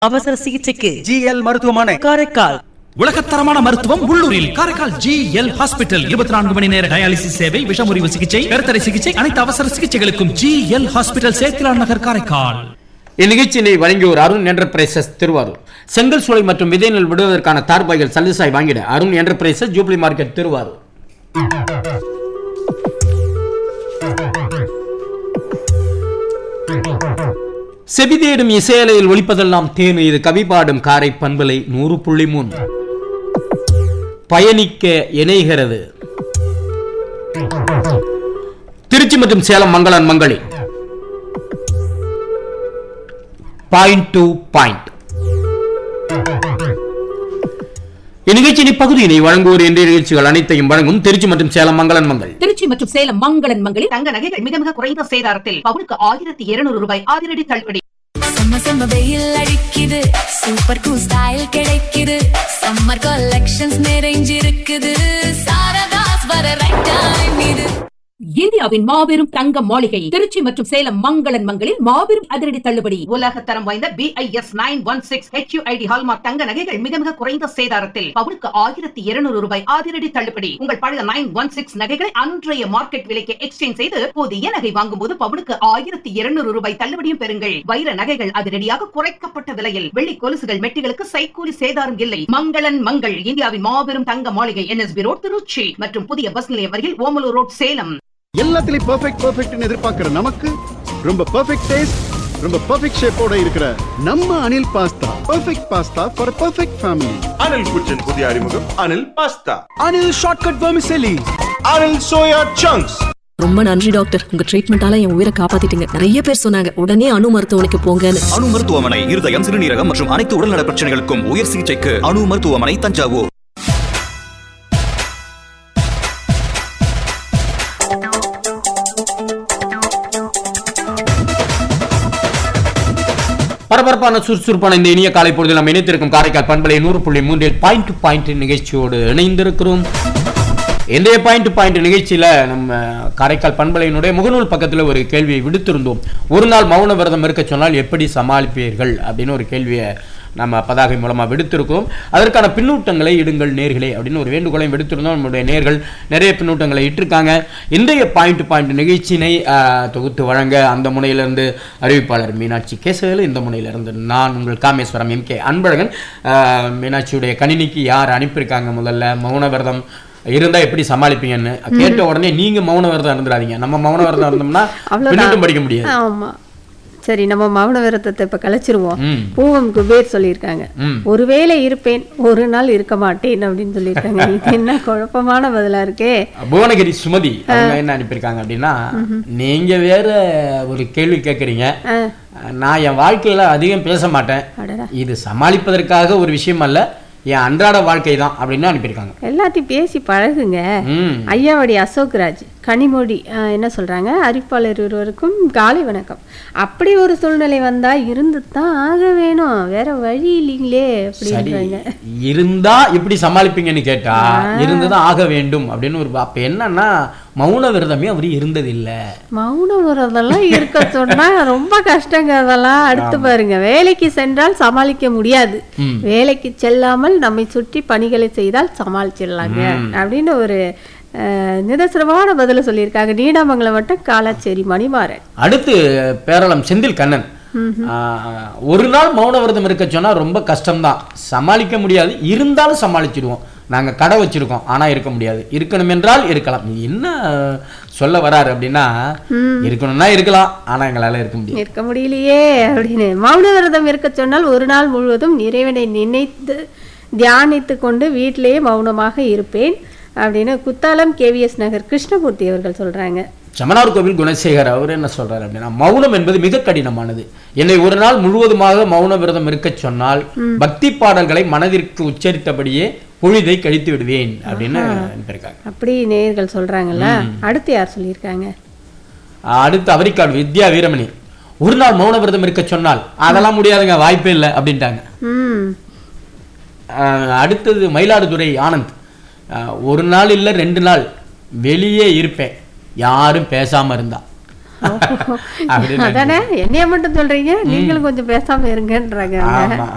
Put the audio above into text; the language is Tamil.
அவசர சிகிச்சைக்கு ஜிஎல் மருத்துவமனை காரைக்கால் உலகத்தரமான மருத்துவம் உள்ளூரில் காரைக்கால் ஜி எல் ஹாஸ்பிட்டல் இருபத்தி நான்கு மணி நேர டயாலிசிஸ் சேவை விஷமுறிவு சிகிச்சை கருத்தடை சிகிச்சை அனைத்து அவசர சிகிச்சைகளுக்கும் G L hospital Sethilan Nagar Karaikal இந்நிகழ்ச்சியினை வழங்கியோர் அருண் என்டர்பிரைசஸ் திருவாரூர் செங்கல் சூளை மற்றும் விதை நெல் விடுவதற்கான தார்பாய்கள் சல்லிசாய் வாங்கிட Arun enterprises jubilee market Thiruvarur செவிதேடும் இசையலையில் ஒலிப்பதெல்லாம் தேனு இது கவி பாடும் காரை பண்பலை நூறு புள்ளி மூணு பயணிக்க இணைகிறது திருச்சி மற்றும் சேலம் மங்களன் மங்களி பாயிண்ட் டு பாயிண்ட் இந்நிகழ்ச்சியின் இப்பகுதியினை வழங்குவோர் என்ற நிகழ்ச்சிகள் அனைத்தையும் வழங்கும் திருச்சி மற்றும் சேலம் மங்களன் மங்கள் திருச்சி மற்றும் சேலம் மங்களன் மங்களில் தங்க நகைகள் மிக மிக குறைந்த சேதாரத்தில் பவுனுக்கு ஆயிரத்தி இருநூறு ரூபாய் அதிரடி தள்ளுபடி செம்ம செம்ம வெயில் அடிக்குது சூப்பர் கூல் ஸ்டைல் கிடைக்குது சம்மர் கலெக்ஷன்ஸ் நிறைஞ்சிருக்குது சாரதாஸ் வர ரைட் டைம் இது இந்தியாவின் மாபெரும் தங்க மாளிகை திருச்சி மற்றும் சேலம் மங்களன் மங்களில் மாபெரும் அதிரடி தள்ளுபடி உலக தரம் வாய்ந்த BIS nine one six HUID hallmark தங்க நகைகள் மிக மிக குறைந்த சேதாரத்தில் பவுனுக்கு ஆயிரத்தி இருநூறு ரூபாய் அதிரடி தள்ளுபடி உங்கள் பழைய நைன் ஒன் சிக்ஸ் நகைகளை அன்றைய மார்க்கெட் விலைக்கு எக்ஸ்சேஞ்ச் செய்து புதிய நகை வாங்கும் போது பவுனுக்கு ஆயிரத்தி இருநூறு ரூபாய் தள்ளுபடியும் பெறுங்கள் வைர நகைகள் அதிரடியாக குறைக்கப்பட்ட விலையில் வெள்ளி கொலுசுகள் மெட்டிகளுக்கு சைக்கூலி சேதாரம் இல்லை மங்களன் மங்கள் இந்தியாவின் மாபெரும் தங்க மாளிகை என்எஸ்பி ரோட் திருச்சி மற்றும் புதிய பஸ் நிலையம் அருகில் ஓமலூர் ரோட் சேலம் எல்லாத்துலயும் பெர்ஃபெக்ட் பெர்ஃபெக்ட்னு எதிர்பார்க்கிற நமக்கு ரொம்ப பெர்ஃபெக்ட் டேஸ்ட் ரொம்ப பெர்ஃபெக்ட் ஷேப்போட இருக்கிற நம்ம Anil pasta perfect pasta for perfect family Anil kitchen புதிய அறிமுகம் Anil pasta Anil shortcut vermicelli Anil soya chunks ரொம்ப நன்றி டாக்டர் உங்க ட்ரீட்மெண்டால என் உயிரை காப்பாத்திட்டீங்க நிறைய பேர் சொன்னாங்க உடனே அணு மருத்துவமனைக்கு போங்கன்னு அணு மருத்துவமனை இருதயம் சிறுநீரகம் மற்றும் அனைத்து உடல்நல பிரச்சனைகளுக்கும் உயர் சிகிச்சைக்கு அணு மருத்துவமனை தஞ்சாவூர் பரபரப்பான சுறுசுறுப்பான இந்த இனிய காலை பொழுதில் நாம் இணைத்திருக்கும் காரைக்கால் பண்பலை நூறு புள்ளி மூன்றில் பாயிண்ட் டு பாயிண்ட் நிகழ்ச்சியோடு இணைந்திருக்கிறோம் இன்றைய பாயிண்ட் டு பாயிண்ட் நிகழ்ச்சியில நம்ம காரைக்கால் பண்பலையினுடைய முகநூல் பக்கத்தில் ஒரு கேள்வியை விடுத்திருந்தோம் ஒரு நாள் மௌன விரதம் இருக்க சொன்னால் எப்படி சமாளிப்பீர்கள் அப்படின்னு ஒரு கேள்வியை நம்ம பதாகை மூலமாக விடுத்திருக்கிறோம் அதற்கான பின்னூட்டங்களை இடுங்கள் நேர்களே அப்படின்னு ஒரு வேண்டுகோளையும் விடுத்திருந்தோம் நம்முடைய நேர்கள் நிறைய பின்னூட்டங்களை இட்டிருக்காங்க இன்றைய பாயிண்ட் டு பாயிண்ட் நிகழ்ச்சியினை ஆஹ், தொகுத்து வழங்க அந்த முனையிலிருந்து அறிவிப்பாளர் மீனாட்சி கேசவேலு இந்த முனையிலிருந்து நான் உங்கள் காமேஸ்வரம் எம் கே அன்பழகன் ஆஹ், மீனாட்சியுடைய கணினிக்கு யார் அனுப்பியிருக்காங்க முதல்ல மௌன விரதம் இருந்தா எப்படி சமாளிப்பீங்கன்னு கேட்ட உடனே நீங்க மௌன விரதம் இருந்துடாதீங்க நம்ம மௌன விரதம் இருந்தோம்னா பின்னூட்டம் படிக்க முடியாது ஆமா சரி நம்ம மௌன விரதத்தை இப்ப கலைச்சிருவோம் ம். பூவம் குபேர் சொல்லியிருக்காங்க ம். ஒருவேளை இருப்பேன் ஒரு நாள் இருக்க மாட்டேன் அப்படின்னு சொல்லியிருக்காங்க இது என்ன குழப்பமான பதிலா இருக்கே புவனகிரி சுமதி அவங்க என்ன அனுப்பியிருக்காங்க அப்படின்னா நீங்க வேற ஒரு கேள்வி கேட்குறீங்க நான் என் வாழ்க்கையில அதிகம் பேச மாட்டேன் அடடா. இது சமாளிப்பதற்காக ஒரு விஷயம் அல்ல என் அன்றாட வாழ்க்கை தான் அப்படின்னு அனுப்பியிருக்காங்க எல்லாத்தையும் பேசி பழகுங்க ம் ஐயாவடி அசோக் ராஜ் கனிமொழி ஆஹ், என்ன சொல்றாங்க அறிவிப்பாளர் இருவருக்கும் காலை வணக்கம் அப்படி ஒரு சூழ்நிலை வந்தா இருந்து தான் ஆக வேணும் வேற வழி இல்லைங்களே சரி அப்படின்றாங்க இருந்தா எப்படி சமாளிப்பீங்கன்னு கேட்டா இருந்துதான் ஆக வேண்டும் அப்படின்னு ஒரு அப்ப என்னன்னா மௌன விரதமே அவர் இருந்தது இல்ல மௌன விரதெல்லாம் இருக்க சொன்னா ரொம்ப கஷ்டங்க அதெல்லாம் அடுத்து பாருங்க வேலைக்கு சென்றால் சமாளிக்க முடியாது ம். வேலைக்கு செல்லாமல் நம்மை சுற்றி பணிகளை செய்தால் சமாளிச்சிடலாங்க அப்படின்னு ஒரு அஹ், நிதர்சனமான பதில சொல்லியிருக்காங்க நீடாமங்கலம் வட்டம் காலாச்சேரி மணிமாறன் அடுத்து பேரளம் செந்தில் கண்ணன் ஆஹ், ஒரு நாள் மௌன விரதம் இருக்க சொன்னா ரொம்ப கஷ்டம்தான் சமாளிக்க முடியாது இருந்தாலும் சமாளிச்சிடுவோம் நாங்க கடை வச்சிருக்கோம் ஆனா இருக்க முடியாது இருக்கணும் என்றால் இருக்கலாம் இது என்ன சொல்ல வராரு அப்படின்னா இருக்கணும்னா இருக்கலாம் ஆனா எங்களால இருக்க முடியாது இருக்க முடியலையே அப்படின்னு மௌன விரதம் இருக்க சொன்னால் ஒரு நாள் முழுவதும் இறைவனை நினைத்து தியானித்து கொண்டு வீட்டிலேயே மௌனமாக இருப்பேன் அப்படின்னு குத்தாலம் கேவிஎஸ் நகர் கிருஷ்ணமூர்த்தி அவர்கள் சொல்றாங்க சமணார் கோவில் குணசேகர் அவர் என்ன சொல்றாரு அப்படின்னா மௌனம் என்பது மிக கடினமானது என்னை ஒரு நாள் முழுவதுமாக மௌன விரதம் இருக்கச் சொன்னால் பக்தி பாடல்களை மனதிற்கு உச்சரித்தபடியே பொழுதை கழித்து விடுவேன் அப்படின்னு அனுப்பியிருக்காங்க அப்படி நேயர்கள் சொல்றாங்கல்ல அடுத்து யார் சொல்லியிருக்காங்க அடுத்து அவரிக்காடு வித்யா வீரமணி ஒரு நாள் மௌன விரதம் இருக்க சொன்னால் அதெல்லாம் முடியாதுங்க வாய்ப்பே இல்லை அப்படின்ட்டாங்க ம் ஆஹ் அடுத்தது மயிலாடுதுறை ஆனந்த் ஆஹ் ஒரு நாள் இல்லை ரெண்டு நாள் வெளியே இருப்பேன் யாரும் பேசாம இருந்தா அப்படின்னு அதானே என்னைய மட்டும் சொல்றீங்க நீங்களும் கொஞ்சம் பேசாம இருங்கன்றாங்க அவங்க. ஆமா